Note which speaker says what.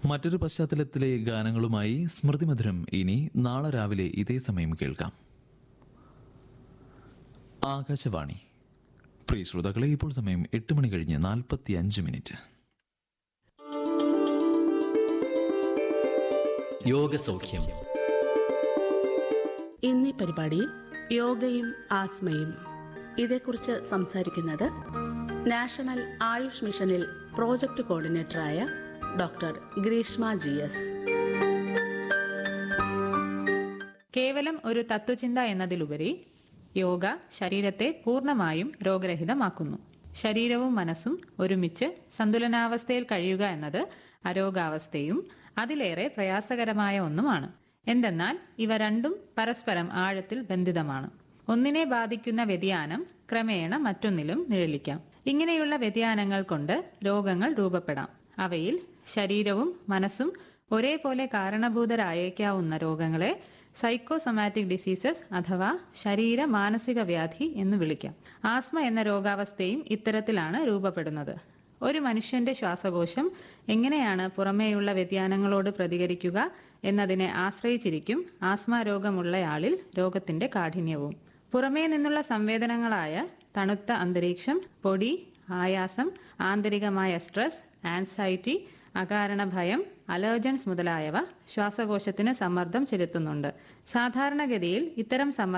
Speaker 1: മറ്റൊരു പശ്ചാത്തലത്തിലെ ഗാനങ്ങളുമായി സ്മൃതി മധുരം ഇനി നാളെ രാവിലെ ഇതേ സമയം കേൾക്കാം ആകാശവാണി പ്രിയ ശ്രോതാക്കളെ ഇപ്പോൾ സമയം എട്ട് മണി കഴിഞ്ഞ് നാൽപ്പത്തി അഞ്ച് മിനിറ്റ്
Speaker 2: യോഗസൗഖ്യം
Speaker 3: ഇന്നീ പരിപാടിയിൽ യോഗയും ആസ്മയും ഇതേക്കുറിച്ച് സംസാരിക്കുന്നത് നാഷണൽ ആയുഷ് മിഷനിൽ പ്രോജക്ട് കോർഡിനേറ്ററായ ഡോക്ടർ ഗ്രീഷ്മ ജി എസ്
Speaker 4: കേവലം ഒരു തത്വചിന്ത എന്നതിലുപരി യോഗ ശരീരത്തെ പൂർണ്ണമായും രോഗരഹിതമാക്കുന്നു ശരീരവും മനസ്സും ഒരുമിച്ച് സന്തുലനാവസ്ഥയിൽ കഴിയുക എന്നത് അരോഗാവസ്ഥയും അതിലേറെ പ്രയാസകരമായ ഒന്നുമാണ് എന്തെന്നാൽ ഇവ രണ്ടും പരസ്പരം ആഴത്തിൽ ബന്ധിതമാണ് ഒന്നിനെ ബാധിക്കുന്ന വ്യതിയാനം ക്രമേണ മറ്റൊന്നിലും നിഴലിക്കാം ഇങ്ങനെയുള്ള വ്യതിയാനങ്ങൾ കൊണ്ട് രോഗങ്ങൾ രൂപപ്പെടാം അവയിൽ ശരീരവും മനസ്സും ഒരേപോലെ കാരണഭൂതരായേക്കാവുന്ന രോഗങ്ങളെ സൈക്കോസൊമാറ്റിക് ഡിസീസസ് അഥവാ ശരീര മാനസിക വ്യാധി എന്ന് വിളിക്കാം ആസ്മ എന്ന രോഗാവസ്ഥയും ഇത്തരത്തിലാണ് രൂപപ്പെടുന്നത് ഒരു മനുഷ്യന്റെ ശ്വാസകോശം എങ്ങനെയാണ് പുറമേയുള്ള വ്യതിയാനങ്ങളോട് പ്രതികരിക്കുക എന്നതിനെ ആശ്രയിച്ചിരിക്കും ആസ്മ രോഗമുള്ളയാളിൽ രോഗത്തിന്റെ കാഠിന്യവും പുറമേ നിന്നുള്ള സംവേദനങ്ങളായ തണുത്ത അന്തരീക്ഷം പൊടി ആയാസം ആന്തരികമായ സ്ട്രെസ് ആൻസൈറ്റി അകാരണ ഭയം അലർജൻസ് മുതലായവ ശ്വാസകോശത്തിന് സമ്മർദ്ദം ചെലുത്തുന്നുണ്ട് സാധാരണഗതിയിൽ ഇത്തരം സമ്മർദ്ദം